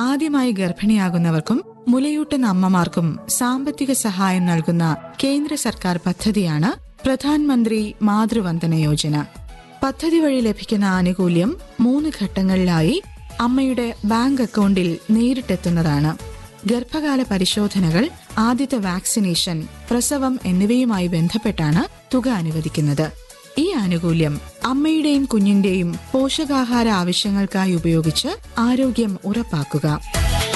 ആദ്യമായി ഗർഭിണിയാകുന്നവർക്കും മുലയൂട്ടുന്ന അമ്മമാർക്കും സാമ്പത്തിക സഹായം നൽകുന്ന കേന്ദ്ര സർക്കാർ പദ്ധതിയാണ് പ്രധാൻമന്ത്രി മാതൃവന്ദന യോജന പദ്ധതി വഴി ലഭിക്കുന്ന ആനുകൂല്യം മൂന്ന് ഘട്ടങ്ങളിലായി അമ്മയുടെ ബാങ്ക് അക്കൗണ്ടിൽ നേരിട്ടെത്തുന്നതാണ് ഗർഭകാല പരിശോധനകൾ ആദ്യത്തെ വാക്സിനേഷൻ പ്രസവം എന്നിവയുമായി ബന്ധപ്പെട്ടാണ് തുക അനുവദിക്കുന്നത് ഈ ആനുകൂല്യം അമ്മയുടെയും കുഞ്ഞിന്റെയും പോഷകാഹാര ആവശ്യങ്ങൾക്കായി ഉപയോഗിച്ച് ആരോഗ്യം ഉറപ്പാക്കുക